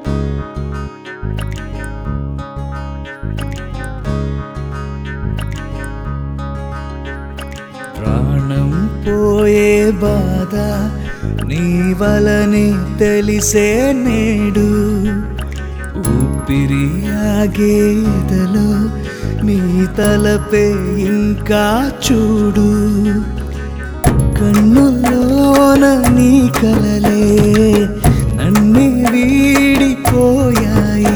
ప్రాణం పోయే బాధ నీ వలనే తెలిసే నేడు ఊపిరి ఆగేదలో నీ తలపే ఇంకా చూడు కన్నుల్లోన నీ కలలే నన్నే వీడిపోయాయి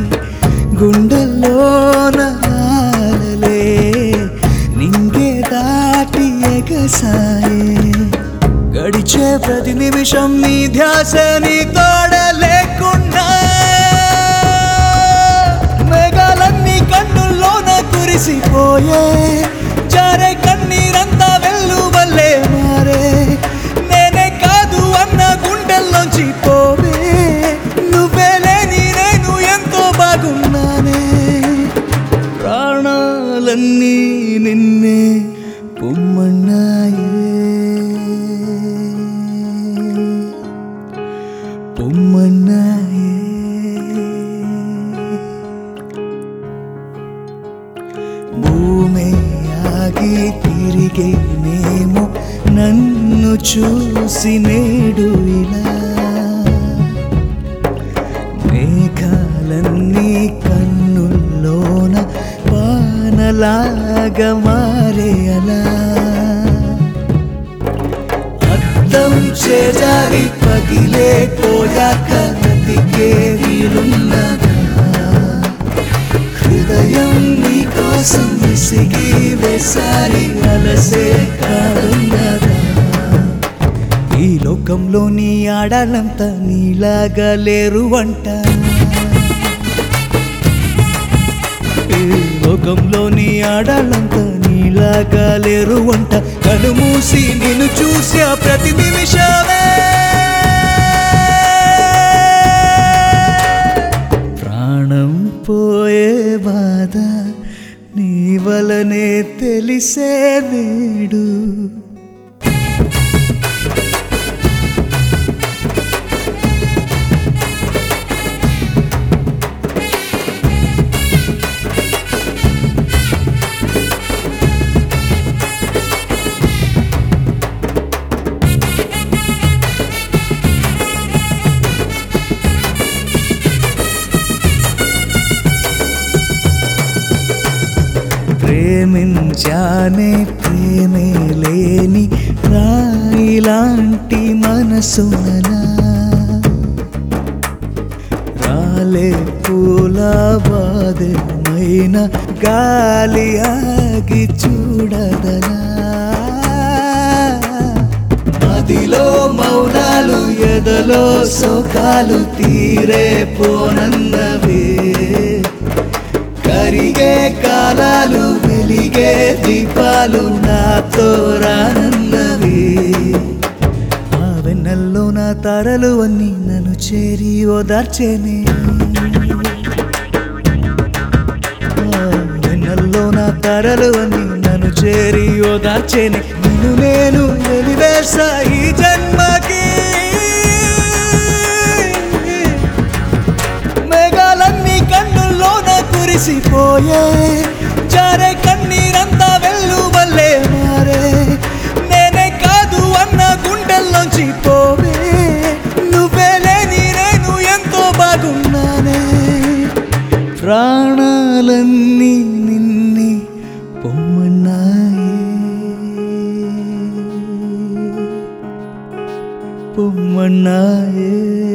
గుండెల్లోన ఆలలే నింగే దాటి ఎగసాయే గడిచే ప్రతి నిమిషం నీ ధ్యాస నీ తోడ లేకున్నా మేఘాలన్నీ కన్నుల్లోన కురిసిపోయే జారే కన్నీరంతా వెళ్ళు వల్లే మారే నేనే కాదు అన్న గుండెల్లోంచి పోవే నువ్వే లేని నేను ఎంతో బాగున్నానే ప్రాణాలన్నీ నిన్నే పొమ్మన్నాయే పొమ్మన్నాయే భూమే ఆగి తిరిగేనేమో నన్ను చూసి నేడు ఇలా మేఘాలన్నీ కన్నుల్లోన వానలాగా మారే అలా అద్దం చేజారి పగిలే పోయాక నదికే వీలున్నదా హృదయం నీ కోసం విసిగి వేసారి అలసే కాడున్నదా ఈ లోకంలో నీ ఆడాలంతా నీలాగా లేరు అంట ఈ లోకంలో నీ ఆడాలంతా నీలాగా లేరు అంట కను మూసి నిన్ను చూసి ఆ ప్రతి నిమిషమే ప్రాణం పోయే బాధ నీ వలనే తెలిసే నేడు ప్రేమించానే ప్రేమే లేని రాయిలాంటి మనసునలా రాలే పూల బాధమైన గాలి ఆగి చూడదలా మదిలో మౌనాలు ఎదలో సోకాలు తీరే పోనన్నవే కరిగే కాలాలు వెలిగే దీపాలు నాతో రానన్నవి ఆ వెన్నెల్లో నా తారలు అన్నీ నన్ను చేరి ఓదార్చేనే ఆ వెన్నెల్లో నా తారలు అన్నీ నన్ను చేరి ఓదార్చేనే నిన్ను నేను వెలివేసా ఈ జన్మకి మేఘాలన్నీ కన్నుల్లోన కురిసిపోయే జారే కన్నీరంతా వెళ్ళు వల్లే మారే నేనే కాదు అన్న గుండెల్లోంచి పోవే నువ్వే లేని నేను ఎంతో బాగున్నానే ప్రాణాలన్నీ నిన్ని పొమ్మన్నాయే పొమ్మన్నాయే